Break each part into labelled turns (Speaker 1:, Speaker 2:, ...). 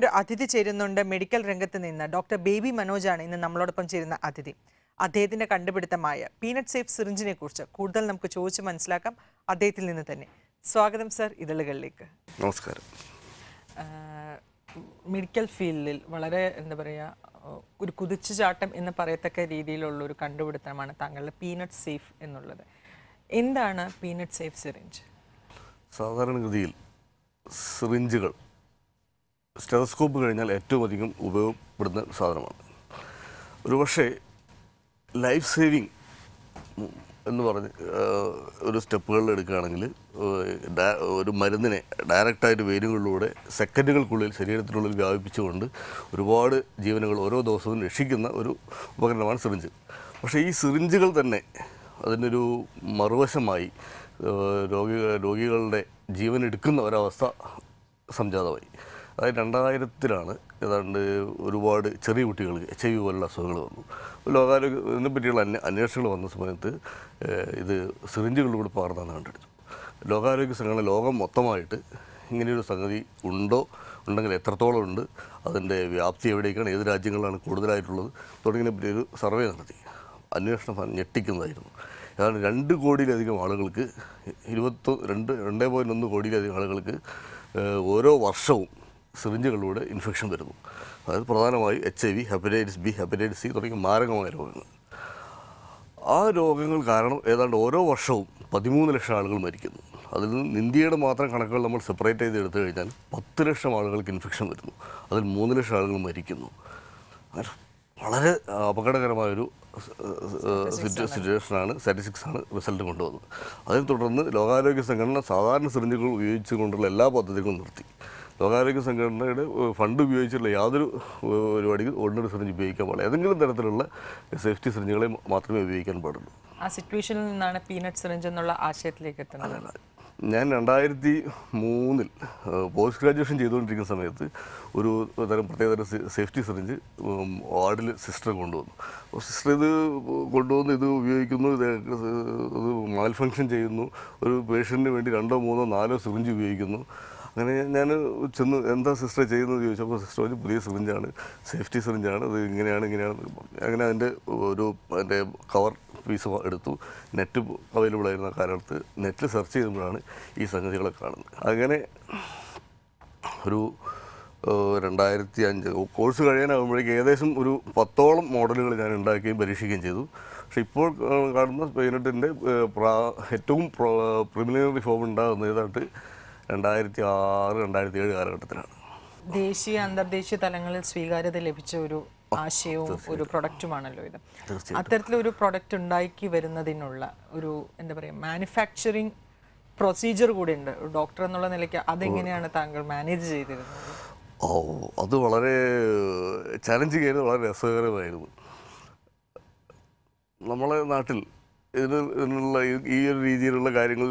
Speaker 1: ഒരു അതിഥി ചേരുന്നുണ്ട് മെഡിക്കൽ രംഗത്ത് നിന്ന് ഡോക്ടർ ബേബി മനോജാണ് ഇന്ന് നമ്മളോടൊപ്പം ചേരുന്ന അതിഥി അദ്ദേഹത്തിന്റെ കണ്ടുപിടുത്തമായ പീനട്ട് സേഫ് സിറിഞ്ചിനെ കുറിച്ച് കൂടുതൽ നമുക്ക് ചോദിച്ച് മനസ്സിലാക്കാം അദ്ദേഹത്തിൽ നിന്ന് തന്നെ സ്വാഗതം സർ ഇതളുകളിലേക്ക്
Speaker 2: നമസ്കാരം
Speaker 1: ആഹ് മെഡിക്കൽ ഫീൽഡിൽ വളരെ എന്താ പറയുക ഒരു കുതിച്ചുചാട്ടം എന്ന് പറയത്തക്ക രീതിയിലുള്ള ഒരു കണ്ടുപിടുത്തമാണ് താങ്കളുടെ പീനട്ട് സേഫ് എന്നുള്ളത് എന്താണ് പീനട്ട് സേഫ് സിറിഞ്ച്
Speaker 2: സാധാരണഗതിയിൽ സിറിഞ്ചുകൾ സ്റ്റെതസ്കോപ്പ് കഴിഞ്ഞാൽ ഏറ്റവും അധികം ഉപയോഗപ്പെടുന്ന സാധനമാണ് ഒരുപക്ഷെ ലൈഫ് സേവിങ് എന്ന് പറഞ്ഞ് ആഹ്, ഒരു സ്റ്റെപ്പുകളിൽ എടുക്കുകയാണെങ്കിൽ ആഹ്, ഡയ- ഒരു മരുന്നിനെ ഡയറക്റ്റായിട്ട് വേരുകളിലൂടെ സെക്കൻഡുകൾക്കുള്ളിൽ ശരീരത്തിനുള്ളിൽ വ്യാപിപ്പിച്ചുകൊണ്ട് ഒരുപാട് ജീവനുകൾ ഓരോ ദിവസവും രക്ഷിക്കുന്ന ഒരു ഉപകരണമാണ് സിറിഞ്ച് പക്ഷേ ഈ സിറിഞ്ചുകൾ തന്നെ അതിനൊരു മറുവശമായി ആഹ്, രോഗി രോഗികളുടെ ജീവൻ എടുക്കുന്ന ഒരവസ്ഥ സംജാതമായി അതായത് രണ്ടായിരത്തിലാണ് ഏതാണ്ട് ഒരുപാട് ചെറിയ കുട്ടികൾക്ക് എച്ച് ഐ വി പോലുള്ള അസുഖങ്ങൾ വന്നു ലോകാരോഗ്യ ഇതിനെ പറ്റിയുള്ള അന്വേ അന്വേഷണങ്ങൾ വന്ന സമയത്ത് ഏഹ്, ഇത് സിറിഞ്ചുകളിലൂടെ പകർന്നാണ് കണ്ടെടുത്തു ലോകാരോഗ്യ സംഘടന ലോകം മൊത്തമായിട്ട് ഇങ്ങനെയൊരു സംഗതി ഉണ്ടോ ഉണ്ടെങ്കിൽ എത്രത്തോളം ഉണ്ട് അതിൻ്റെ വ്യാപ്തി എവിടേക്കാണ് ഏത് രാജ്യങ്ങളിലാണ് കൂടുതലായിട്ടുള്ളത് തുടങ്ങിയതിനെ പറ്റി ഒരു സർവേ നടത്തി അന്വേഷണം ഫലം ഞെട്ടിക്കുന്നതായിരുന്നു ഏതാണ്ട് രണ്ട് കോടിയിലധികം ആളുകൾക്ക് ഇരുപത്തൊ രണ്ട് രണ്ടേ പോയിൻറ്റ് ഒന്ന് കോടിയിലധികം ആളുകൾക്ക് ഏഹ്, ഓരോ വർഷവും സിറിഞ്ചുകളിലൂടെ ഇൻഫെക്ഷൻ വരുന്നു അതായത് പ്രധാനമായി H I V hepatitis B hepatitis C തുടങ്ങിയ മാരകമായ രോഗങ്ങൾ ആ രോഗങ്ങൾ കാരണം ഏതാണ്ട് ഓരോ വർഷവും പതിമൂന്ന് ലക്ഷം ആളുകൾ മരിക്കുന്നു അതിൽ നിന്ന് ഇന്ത്യയുടെ മാത്രം കണക്കുകൾ നമ്മൾ സെപ്പറേറ്റ് ചെയ്ത് എടുത്തു കഴിഞ്ഞാൽ പത്ത് ലക്ഷം ആളുകൾക്ക് ഇൻഫെക്ഷൻ വരുന്നു അതിൽ മൂന്ന് ലക്ഷം ആളുകൾ മരിക്കുന്നു അങ്ങനെ വളരെ അപകടകരമായൊരു സിറ്റുവേഷനാണ് സ്റ്റാറ്റിസ്റ്റിക്സ് ആണ് റിസൾട്ട് കൊണ്ടുവന്നത് അതിനെ തുടർന്ന് ലോകാരോഗ്യ സംഘടന സാധാരണ സിറിഞ്ചുകൾ ഉപയോഗിച്ചുകൊണ്ടുള്ള എല്ലാ പദ്ധതികളും നിർത്തി ലോകാരോഗ്യ സംഘടനയുടെ ഏഹ്, ഫണ്ട് ഉപയോഗിച്ചുള്ള യാതൊരു ഏഹ്, പരിപാടിക്കും ഓർഡിനറി സിറിഞ്ച് ഉപയോഗിക്കാൻ പാടില്ല ഏതെങ്കിലും തരത്തിലുള്ള സേഫ്റ്റി സിറിഞ്ചുകളെ മാത്രമേ ഉപയോഗിക്കാൻ പാടുള്ളൂ
Speaker 1: ആ സിറ്റുവേഷനിൽ നിന്നാണ് പീനട്ട് സിറിഞ്ച് എന്നുള്ള ആശയത്തിലേക്ക് എത്തുന്നത്
Speaker 2: ഞാൻ രണ്ടായിരത്തി മൂന്നിൽ പോസ്റ്റ് ഗ്രാജുവേഷൻ ചെയ്തുകൊണ്ടിരിക്കുന്ന സമയത്ത് ഒരു തരം പ്രത്യേകതരം സേഫ്റ്റി സിറിഞ്ച് വാർഡിൽ സിസ്റ്റർ കൊണ്ടുവന്നു അപ്പോൾ സിസ്റ്റർ ഇത് കൊണ്ടുവന്ന് ഇത് ഉപയോഗിക്കുന്നു ഇത് ഇത് മാൽ ഫങ്ഷൻ ചെയ്യുന്നു ഒരു പേഷ്യൻറ്റിന് വേണ്ടി രണ്ടോ മൂന്നോ നാലോ സിറിഞ്ച് ഉപയോഗിക്കുന്നു അങ്ങനെ ഞാൻ ചെന്ന് എന്താ സിസ്റ്റർ ചെയ്യുന്നത് ചോദിച്ചപ്പോൾ സിസ്റ്റർ പറഞ്ഞു പുതിയ സിറിഞ്ചാണ് സേഫ്റ്റി സിറിഞ്ചാണ് അത് ഇങ്ങനെയാണ് ഇങ്ങനെയാണ് അങ്ങനെ അതിൻ്റെ ഒരു അതിൻ്റെ കവർ പീസ് എടുത്തു നെറ്റ് അവൈലബിൾ ആയിരുന്ന കാലത്ത് നെറ്റിൽ സെർച്ച് ചെയ്യുമ്പോഴാണ് ഈ സംഗതികളെ കാണുന്നത് അങ്ങനെ ഒരു ഏഹ്, രണ്ടായിരത്തി അഞ്ച് കോഴ്സ് കഴിയാനാകുമ്പോഴേക്ക് ഏകദേശം ഒരു പത്തോളം മോഡലുകൾ ഞാൻ ഉണ്ടാക്കുകയും പരീക്ഷിക്കുകയും ചെയ്തു പക്ഷെ ഇപ്പോൾ ഏഹ്, കാണുന്ന പൈനറ്റിൻ്റെ ഏറ്റവും പ്രിമിനറി ഫോം ഉണ്ടാകുന്നത് ഏതാണ്ട് രണ്ടായിരത്തി ആറ് രണ്ടായിരത്തി ഏഴ് കാലഘട്ടത്തിലാണ്
Speaker 1: ദേശീയ അന്തർദേശീയ തലങ്ങളിൽ സ്വീകാര്യത ലഭിച്ച ഒരു ആശയവും ഒരു പ്രൊഡക്റ്റുമാണല്ലോ ഇത് അത്തരത്തിലൊരു പ്രൊഡക്റ്റ് ഉണ്ടാക്കി വരുന്നതിനുള്ള ഒരു എന്താ പറയുക മാനുഫാക്ചറിങ് പ്രൊസീജിയർ കൂടി ഉണ്ട് ഒരു ഡോക്ടർ എന്നുള്ള നിലയ്ക്ക് അതെങ്ങനെയാണ് താങ്കൾ മാനേജ് ചെയ്തിരുന്നത്
Speaker 2: ഓ അത് വളരെ ചലഞ്ചിങ് ആയിരുന്നു വളരെ രസകരമായിരുന്നു നമ്മളെ നാട്ടിൽ ഇതിന് ഇതിനുള്ള ഈ- ഈ ഒരു രീതിയിലുള്ള കാര്യങ്ങൾ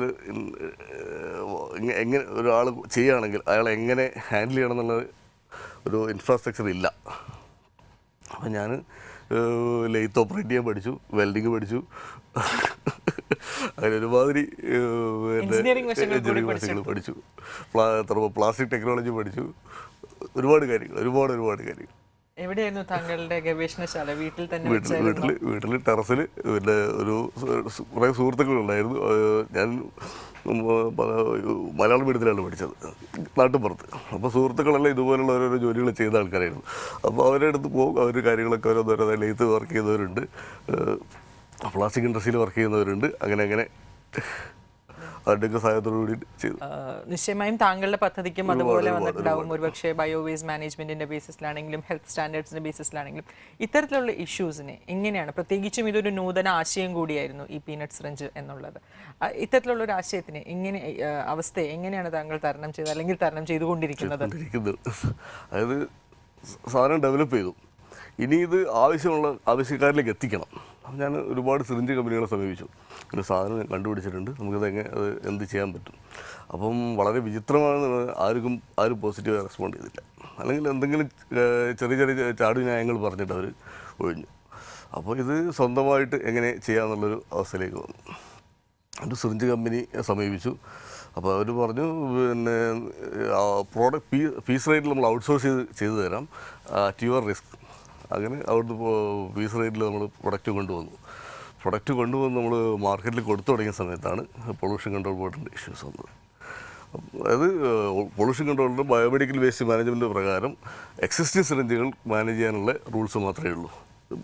Speaker 2: എങ്ങനെ ഒരാൾ ചെയ്യുകയാണെങ്കിൽ അയാൾ എങ്ങനെ ഹാൻഡിൽ ചെയ്യണം എന്നുള്ള ഒരു ഇൻഫ്രാസ്ട്രക്ചർ ഇല്ല അപ്പം ഞാൻ ലെയ്ത്ത് ഓപ്പറേറ്റ് ചെയ്യാൻ പഠിച്ചു വെൽഡിങ് പഠിച്ചു അങ്ങനെ ഒരുമാതിരി ഏഹ്, പിന്നെ
Speaker 1: Engineering വശങ്ങൾ കൂടി
Speaker 2: engineering വശങ്ങൾ പഠിച്ചു പ്ലാ പ്ലാസ്റ്റിക് ടെക്നോളജി പഠിച്ചു ഒരുപാട് കാര്യങ്ങൾ ഒരുപാട് ഒരുപാട് കാര്യങ്ങൾ
Speaker 1: എവിടെയായിരുന്നു താങ്കളുടെ ഗവേഷണശാല വീട്ടിൽ തന്നെ
Speaker 2: വീട്ടിൽ
Speaker 1: വെച്ചായിരുന്നു
Speaker 2: വീട്ടിൽ വീട്ടിൽ ടെറസിൽ പിന്നെ ഒരു സു- കുറേ സുഹൃത്തുക്കളുണ്ടായിരുന്നു ഏഹ് ഞാൻ ഉം, പ- മലയാളം മീഡിയത്തിലാണ് പഠിച്ചത് നാട്ടുപുറത്ത് അപ്പോൾ സുഹൃത്തുക്കളെല്ലാം ഇതുപോലുള്ള ഓരോരോ ജോലികൾ ചെയ്ത ആൾക്കാരായിരുന്നു അപ്പോൾ അവരുടെ അടുത്ത് പോകും അവർ കാര്യങ്ങളൊക്കെ ഓരോന്നോരോ ലെയ്ത്ത് വർക്ക് ചെയ്യുന്നവരുണ്ട് പ്ലാസ്റ്റിക് ഇൻഡസ്ട്രിയിൽ വർക്ക് ചെയ്യുന്നവരുണ്ട് അങ്ങനെ അങ്ങനെ അവരുടെയൊക്കെ സഹായത്തോടു കൂടി ചെയ്തു
Speaker 1: ആ, നിശ്ചയമായും താങ്കളുടെ പദ്ധതിക്കും അതുപോലെ വന്നിട്ടുണ്ടാവും ഒരുപക്ഷെ ബയോ വേസ്റ്റ് മാനേജ്മെന്റിന്റെ ബേസിസിലാണെങ്കിലും ഹെൽത്ത് സ്റ്റാൻഡേർഡ്സിന്റെ ബേസിസിലാണെങ്കിലും ഇത്തരത്തിലുള്ള ഇഷ്യൂസിനെ എങ്ങനെയാണ് പ്രത്യേകിച്ചും ഇതൊരു നൂതന ആശയം കൂടിയായിരുന്നു ഈ പീനട്സ് റഞ്ച് എന്നുള്ളത് ആ, ഇത്തരത്തിലുള്ള ഒരു ആശയത്തിനെ എങ്ങനെ ആ, അവസ്ഥയെ എങ്ങനെയാണ് താങ്കൾ തരണം ചെയ്തത് അല്ലെങ്കിൽ തരണം ചെയ്തുകൊണ്ടിരിക്കുന്നത്
Speaker 2: കൊണ്ടിരിക്കുന്നത് അതായത് സാധനം ഡെവലപ്പ് ചെയ്തു ഇനി ഇത് ആവശ്യമുള്ള ആവശ്യക്കാരിലേക്ക് എത്തിക്കണം അപ്പം ഞാൻ ഒരുപാട് സിറിഞ്ച് കമ്പനികളെ സമീപിച്ചു ഒരു സാധനം ഞാൻ കണ്ടുപിടിച്ചിട്ടുണ്ട് നമുക്കത് എങ്ങനെ അത് എന്ത് ചെയ്യാൻ പറ്റും അപ്പം വളരെ വിചിത്രമാണ് ആർക്കും ആരും പോസിറ്റീവ് റെസ്പോണ്ട് ചെയ്തില്ല അല്ലെങ്കിൽ എന്തെങ്കിലും ഏഹ്, ചെറിയ ചെറിയ ചാടു ന്യായങ്ങൾ പറഞ്ഞിട്ട് അവർ ഒഴിഞ്ഞു അപ്പോൾ ഇത് സ്വന്തമായിട്ട് എങ്ങനെ ചെയ്യാമെന്നുള്ളൊരു അവസ്ഥയിലേക്ക് വന്നു ഒരു സിറിഞ്ച് കമ്പനി സമീപിച്ചു അപ്പോൾ അവർ പറഞ്ഞു പിന്നെ പ്രോഡക്റ്റ് ഫീ ഫീസ് റേറ്റിൽ നമ്മൾ ഔട്ട്സോഴ്സ് ചെയ്ത് ചെയ്തു തരാം അറ്റ് യുവർ റിസ്ക് അങ്ങനെ അവിടുന്ന് ഫീസ് റേറ്റിൽ നമ്മൾ പ്രൊഡക്റ്റ് കൊണ്ടുവന്നു പ്രൊഡക്റ്റ് കൊണ്ടുവന്ന് നമ്മൾ മാർക്കറ്റിൽ കൊടുത്തു തുടങ്ങിയ സമയത്താണ് പൊള്യൂഷൻ കൺട്രോൾ ബോർഡിൻ്റെ ഇഷ്യൂസ് വന്നത് അതായത് പൊള്യൂഷൻ കൺട്രോളിൻ്റെ ബയോമെഡിക്കൽ വേസ്റ്റ് മാനേജ്മെൻറ്റ് പ്രകാരം എക്സിസ്റ്റിംഗ് സിറിഞ്ചുകൾ മാനേജ് ചെയ്യാനുള്ള റൂൾസ് മാത്രമേ ഉള്ളൂ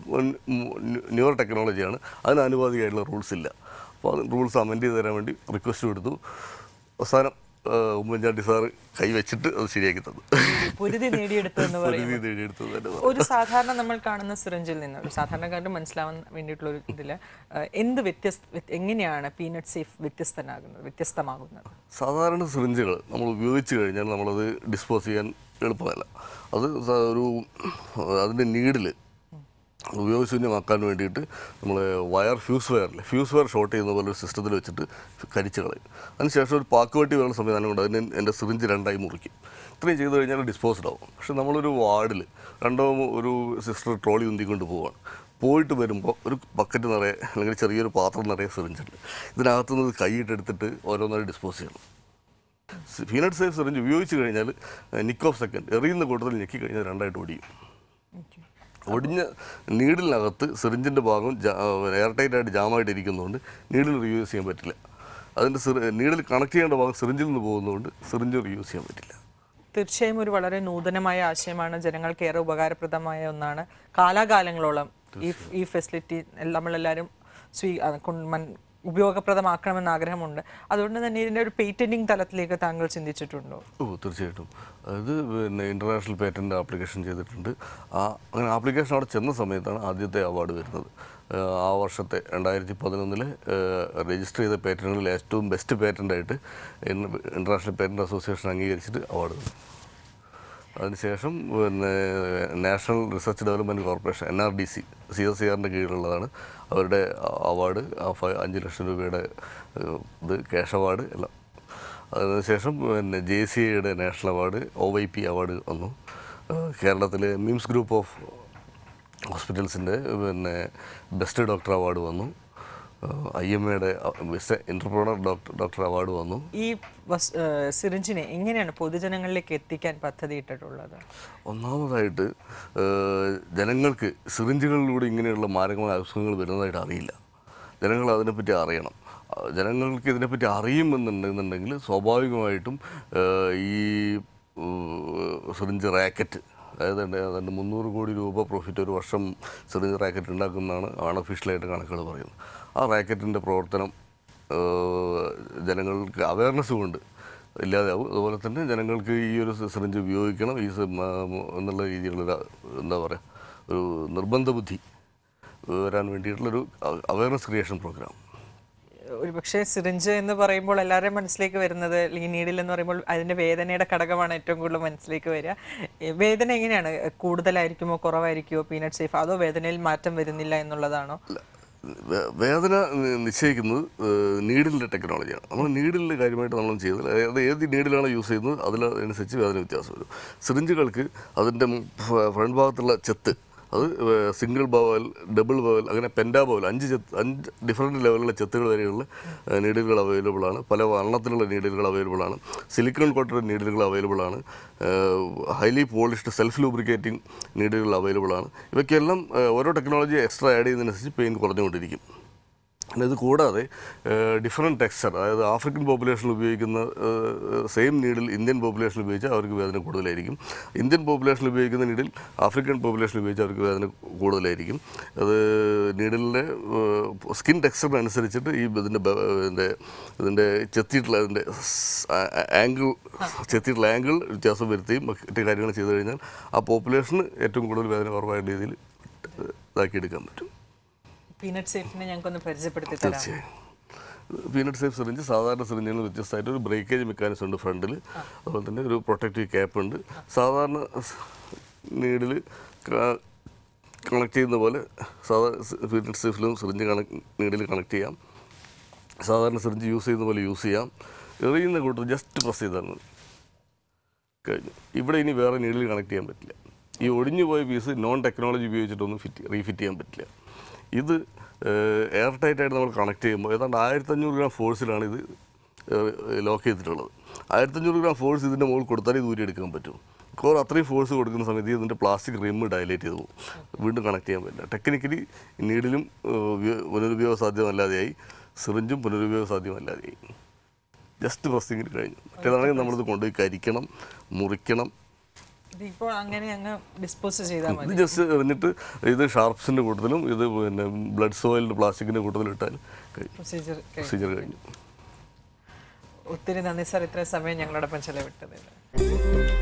Speaker 2: ന്യൂർ ടെക്നോളജിയാണ് അതിന് ആനുപാതികമായിട്ടുള്ള റൂൾസ് ഇല്ല അപ്പോൾ അത് റൂൾസ് അമെൻഡ് ചെയ്ത് തരാൻ വേണ്ടി റിക്വസ്റ്റ് കൊടുത്തു അവസാനം ആ, ഉമ്മൻചാണ്ടി സാറ് കൈവച്ചിട്ട് അത് ശരിയാക്കി തന്നു
Speaker 1: പൊരുതി നേടിയെടുത്തു എന്ന് പറയും
Speaker 2: ഒരു രീതി എഴുതിയെടുത്തത് തന്നെ
Speaker 1: ഒരു സാധാരണ നമ്മൾ കാണുന്ന സിറിഞ്ചിൽ നിന്ന് ഒരു സാധാരണക്കാരന് മനസ്സിലാവാൻ വേണ്ടിയിട്ടുള്ള ഒരു ഇതിൽ എന്ത് വ്യത്യസ്ത വ്യത്യ- എങ്ങനെയാണ് പീനട്ട് സേഫ് വ്യത്യസ്തനാകുന്നത് വ്യത്യസ്തമാകുന്നത്
Speaker 2: സാധാരണ സിറിഞ്ചുകൾ നമ്മൾ ഉപയോഗിച്ച് കഴിഞ്ഞാൽ നമ്മളത് ഡിസ്പോസ് ചെയ്യാൻ എളുപ്പമല്ല അത് സ- ഒരു അതിൻ്റെ നീഡിൽ ഉപയോഗശൂന്യമാക്കാൻ വേണ്ടിയിട്ട് നമ്മൾ വയർ ഫ്യൂസ് വയറിൽ ഫ്യൂസ് വയർ ഷോർട്ട് ചെയ്യുന്ന പോലെ ഒരു സിസ്റ്റത്തിൽ വെച്ചിട്ട് കരിച്ച് കളയും അതിനുശേഷം ഒരു പാക്കുവെട്ടി വേണ്ട സംവിധാനം കൊണ്ട് അതിന് എൻ്റെ സിറിഞ്ച് രണ്ടായി മുറിക്കും ഇത്രയും ചെയ്ത് കഴിഞ്ഞാൽ ഡിസ്പോസ്ഡ് ആവും പക്ഷെ നമ്മളൊരു വാർഡിൽ രണ്ടോ മൂ- ഒരു സിസ്റ്റർ ട്രോളി ഉന്തിക്കൊണ്ട് പോവാണ് പോയിട്ട് വരുമ്പോൾ ഒരു ബക്കറ്റ് നിറയെ അല്ലെങ്കിൽ ചെറിയൊരു പാത്രം നിറയെ സിറിഞ്ചുണ്ട് ഇതിനകത്തുനിന്ന് കൈയിട്ടെടുത്തിട്ട് ഓരോന്നായി ഡിസ്പോസ് ചെയ്യണം പീനട്ട് സേഫ് സിറിഞ്ച് ഉപയോഗിച്ച് കഴിഞ്ഞാൽ നിക്ക് ഓഫ് സെക്കൻഡ് എറിയുന്ന കൂട്ടത്തിൽ ഞെക്കി കഴിഞ്ഞാൽ രണ്ടായിട്ട് ഒടിയും ഒടിഞ്ഞ നീഡിലിനകത്ത് സിറിഞ്ചിൻ്റെ ഭാഗം എയർ ടൈറ്റ് ആയിട്ട് ജാമായിട്ട് ഇരിക്കുന്നതുകൊണ്ട് നീഡിൽ റീയൂസ് ചെയ്യാൻ പറ്റില്ല അതിൻ്റെ സിറി നീഡിൽ കണക്ട് ചെയ്യേണ്ട ഭാഗം സിറിഞ്ചിൽ നിന്ന് പോകുന്നതുകൊണ്ട് സിറിഞ്ച് റീയൂസ് ചെയ്യാൻ പറ്റില്ല
Speaker 1: തീർച്ചയായും ഒരു വളരെ നൂതനമായ ആശയമാണ് ജനങ്ങൾക്ക് ഏറെ ഉപകാരപ്രദമായ ഒന്നാണ് കാലാകാലങ്ങളോളം ഈ ഈ ഫെസിലിറ്റി നമ്മളെല്ലാവരും സ്വീ ആ, കൊണ്ട് മൻ- ഉപയോഗപ്രദമാക്കണമെന്ന് ആഗ്രഹമുണ്ട് അതുകൊണ്ട് തന്നെ ഇതിൻ്റെ ഒരു പേറ്റന്റിങ് തലത്തിലേക്ക് താങ്കൾ ചിന്തിച്ചിട്ടുണ്ടോ
Speaker 2: ഓ തീർച്ചയായിട്ടും അത് പിന്നെ ഇൻ്റർനാഷണൽ പേറ്റൻ്റ് ആപ്ലിക്കേഷൻ ചെയ്തിട്ടുണ്ട് ആ അങ്ങനെ ആപ്ലിക്കേഷൻ അവിടെ ചെന്ന സമയത്താണ് ആദ്യത്തെ അവാർഡ് വരുന്നത് ആ, ആ വർഷത്തെ രണ്ടായിരത്തി പതിനൊന്നിലെ രജിസ്റ്റർ ചെയ്ത പേറ്റന്റുകളിൽ ഏറ്റവും ബെസ്റ്റ് പേറ്റൻ്റായിട്ട് ഇൻ്റർനാഷണൽ പേറ്റൻ്റ് അസോസിയേഷൻ അംഗീകരിച്ചിട്ട് അവാർഡ് തന്നു അതിനുശേഷം പിന്നെ national research development corporation N R D C C S C ആറിൻ്റെ കീഴിലുള്ളതാണ് അവരുടെ അവാർഡ് ആ ഫൈ അഞ്ച് ലക്ഷം രൂപയുടെ ഏഹ്, ഇത് ക്യാഷ് അവാർഡ് എല്ലാം അതിനുശേഷം പിന്നെ ജെ സി ഐയുടെ national award O Y P award വന്നു ഏഹ്, കേരളത്തിലെ മിംസ് ഗ്രൂപ്പ് ഓഫ് ഹോസ്പിറ്റൽസിൻ്റെ പിന്നെ ബെസ്റ്റ് ഡോക്ടർ അവാർഡ് വന്നു ഐ എം എയുടെ best entrepreneur doctor doctor award വന്നു
Speaker 1: ഈ വസ് ഏഹ് സിറിഞ്ചിനെ എങ്ങനെയാണ് പൊതുജനങ്ങളിലേക്ക് എത്തിക്കാൻ പദ്ധതിയിട്ടിട്ടുള്ളത്
Speaker 2: ഒന്നാമതായിട്ട് ഏഹ്, ജനങ്ങൾക്ക് സിറിഞ്ചുകളിലൂടെ ഇങ്ങനെയുള്ള മാരകമായ അസുഖങ്ങൾ വരുന്നതായിട്ട് അറിയില്ല ജനങ്ങൾ അതിനെപ്പറ്റി അറിയണം ആ, ജനങ്ങൾക്ക് ഇതിനെപ്പറ്റി അറിയുമെന്നുണ്ടെന്നുണ്ടെങ്കിൽ സ്വാഭാവികമായിട്ടും ഏഹ്, ഈ ഏഹ്, സിറിഞ്ച് റാക്കറ്റ് അതായത് എൻ്റെ അതിൻ്റെ മുന്നൂറ് കോടി രൂപ പ്രോഫിറ്റ് ഒരു വർഷം സിറിഞ്ച് റാക്കറ്റ് ഉണ്ടാക്കുന്നതാണ് അൺഒഫീഷ്യലായിട്ട് കണക്കുകൾ പറയുന്നത് ആ റാക്കറ്റിൻ്റെ പ്രവർത്തനം ഏഹ്, ജനങ്ങൾക്ക് അവയർനെസ് കൊണ്ട് ഇല്ലാതാവും അതുപോലെ തന്നെ ജനങ്ങൾക്ക് ഈ ഒരു സിറിഞ്ച് ഉപയോഗിക്കണം ഈ സി- മ- മ- എന്നുള്ള രീതിയിലുള്ള എന്താ പറയുക ഒരു നിർബന്ധ ബുദ്ധി വരാൻ വേണ്ടിയിട്ടുള്ളൊരു അവയർനെസ് ക്രിയേഷൻ പ്രോഗ്രാം
Speaker 1: ഒരുപക്ഷെ സിറിഞ്ച് എന്ന് പറയുമ്പോൾ എല്ലാവരുടെയും മനസ്സിലേക്ക് വരുന്നത് ഈ നീഡിൽ എന്ന് പറയുമ്പോൾ അതിന്റെ വേദനയുടെ ഘടകമാണ് ഏറ്റവും കൂടുതൽ മനസ്സിലേക്ക് വരിക ഏ, വേദന എങ്ങനെയാണ് കൂടുതലായിരിക്കുമോ കുറവായിരിക്കുമോ പീനട്ട് സേഫ് അതോ വേദനയിൽ മാറ്റം വരുന്നില്ല എന്നുള്ളതാണോ
Speaker 2: അല്ല വേ- വേദന നി- നിശ്ചയിക്കുന്നത് നീഡിലിൻ്റെ ടെക്നോളജിയാണ് നമ്മൾ നീഡിലിൻ്റെ കാര്യമായിട്ട് നമ്മൾ ചെയ്തത് അതായത് ഏത് നീഡിലാണ് യൂസ് ചെയ്യുന്നത് അതിനനുസരിച്ച് വേദന വ്യത്യാസം വരും സിറിഞ്ചുകൾക്ക് അതിൻ്റെ ഫ്രണ്ട് ഭാഗത്തുള്ള ചെത്ത് അത് സിംഗിൾ ബവൽ ഡബിൾ ബവൽ അങ്ങനെ പെൻഡാ ബവൽ അഞ്ച് ചെത്ത് അഞ്ച് ഡിഫറെൻറ്റ് ലെവലിലുള്ള ചെത്തുകൾ വരെയുള്ള നീഡിലുകൾ അവൈലബിൾ ആണ് പല വർണ്ണത്തിലുള്ള നീഡിലുകൾ അവൈലബിൾ ആണ് സിലിക്കൺ കോട്ടഡ് നീഡിലുകൾ അവൈലബിൾ ആണ് ഹൈലി പോളിഷ്ഡ് സെൽഫ് ലൂബ്രിക്കേറ്റിംഗ് നീഡിലുകൾ അവൈലബിൾ ആണ് ഇവയ്ക്കെല്ലാം ഏഹ്, ഓരോ ടെക്നോളജി എക്സ്ട്രാ ആഡ് ചെയ്യുന്നതിനനുസരിച്ച് പെയിൻ കുറഞ്ഞുകൊണ്ടിരിക്കും പിന്നെ ഇത് കൂടാതെ ഡിഫറെൻറ്റ് ടെക്സ്ചർ അതായത് ആഫ്രിക്കൻ പോപ്പുലേഷനിൽ ഉപയോഗിക്കുന്ന സെയിം നീഡിൽ ഇന്ത്യൻ പോപ്പുലേഷനിൽ ഉപയോഗിച്ചാൽ അവർക്ക് വേദന കൂടുതലായിരിക്കും ഇന്ത്യൻ പോപ്പുലേഷനിൽ ഉപയോഗിക്കുന്ന നീഡിൽ ആഫ്രിക്കൻ പോപ്പുലേഷനിൽ ഉപയോഗിച്ചാൽ അവർക്ക് വേദന കൂടുതലായിരിക്കും അത് നീഡിലിൻ്റെ സ്കിൻ ടെക്സ്ചറിനനുസരിച്ചിട്ട് ഈ ഇതിൻ്റെ ബ- ഇതിൻ്റെ ഇതിൻ്റെ ചെത്തിയിട്ടുള്ള അതിൻ്റെ ആംഗിൾ ചെത്തിയിട്ടുള്ള ആംഗിൾ വ്യത്യാസം വരുത്തുകയും മറ്റു കാര്യങ്ങൾ ചെയ്തു കഴിഞ്ഞാൽ ആ പോപ്പുലേഷന് ഏറ്റവും കൂടുതൽ വേദന കുറവായ രീതിയിൽ ഇതാക്കിയെടുക്കാൻ പറ്റും
Speaker 1: പീനട്ട് സേഫിനെ ഞങ്ങൾക്കൊന്ന് പരിചയപ്പെടുത്തി തരാം
Speaker 2: തീർച്ചയായും പീനട്ട് സേഫ് സിറിഞ്ച് സാധാരണ സിറിഞ്ചിൽ വ്യത്യസ്തമായിട്ട് ഒരു ബ്രേക്കേജ് മെക്കാനിസം ഉണ്ട് ഫ്രണ്ടിൽ അതുപോലെ തന്നെ ഒരു പ്രൊട്ടക്റ്റീവ് ക്യാപ്പ് ഉണ്ട് സാധാരണ നീഡിൽ കണക്ട് ചെയ്യുന്ന പോലെ സാധാരണ പീനട്ട് സേഫിലും സിറിഞ്ച് കണക്ട് നീഡിൽ കണക്ട് ചെയ്യാം സാധാരണ സിറിഞ്ച് യൂസ് ചെയ്യുന്ന പോലെ യൂസ് ചെയ്യാം എറിയുന്ന കൂട്ടർ ജസ്റ്റ് പ്രസ് ചെയ്താൽ മതി കഴിഞ്ഞു ഇവിടെ ഇനി വേറെ നീഡിൽ കണക്ട് ചെയ്യാൻ പറ്റില്ല ഈ ഒടിഞ്ഞു പോയ പീസ് നോൺ ടെക്നോളജി ഉപയോഗിച്ചിട്ടൊന്നും ഫിറ്റ് റീഫിറ്റ് ചെയ്യാൻ പറ്റില്ല ഇത് എയർ ടൈറ്റ് ആയിട്ട് നമ്മൾ കണക്ട് ചെയ്യുമ്പോൾ ഏതാണ്ട് ആയിരത്തഞ്ഞൂറ് ഗ്രാം ഫോഴ്സിലാണ് ഇത് ലോക്ക് ചെയ്തിട്ടുള്ളത് ആയിരത്തഞ്ഞൂറ് ഗ്രാം ഫോഴ്സ് ഇതിൻ്റെ മുകളിൽ കൊടുത്താലേ ഇത് ഊരിയെടുക്കാൻ പറ്റും കോർ അത്രയും ഫോഴ്സ് കൊടുക്കുന്ന സമയത്ത് ഇതിൻ്റെ പ്ലാസ്റ്റിക് റിം ഡയലേറ്റ് ചെയ്ത് പോകും വീണ്ടും കണക്ട് ചെയ്യാൻ പറ്റില്ല ടെക്നിക്കലി നീഡിലും പുനരുപയോഗ സാധ്യമല്ലാതെയായി സിറിഞ്ചും പുനരുപയോഗ സാധ്യമല്ലാതെയായി ജസ്റ്റ് പ്രസ്സിങ്ങിൽ കഴിഞ്ഞു മറ്റേതാണെങ്കിൽ നമ്മളിത് കൊണ്ടുപോയി കരിക്കണം മുറിക്കണം
Speaker 1: ഇതിപ്പോൾ അങ്ങനെ അങ്ങ് ഡിസ്പോസ് ചെയ്താൽ മതി
Speaker 2: ഇത് ജസ്റ്റ് എറിഞ്ഞിട്ട് ഇത് ഷാർപ്സിൻ്റെ കൂട്ടത്തിലും ഇത് പിന്നെ ബ്ലഡ് സോയിലിൻ്റെ പ്ലാസ്റ്റിക്കിൻ്റെ കൂട്ടത്തിലും ഇട്ടാൽ കഴിഞ്ഞു
Speaker 1: പ്രൊസീജിയർ
Speaker 2: പ്രൊസീജിയർ കഴിഞ്ഞു
Speaker 1: ഒത്തിരി നന്ദി സാർ ഇത്രയും സമയം ഞങ്ങളോടൊപ്പം ചെലവിട്ടതിൽ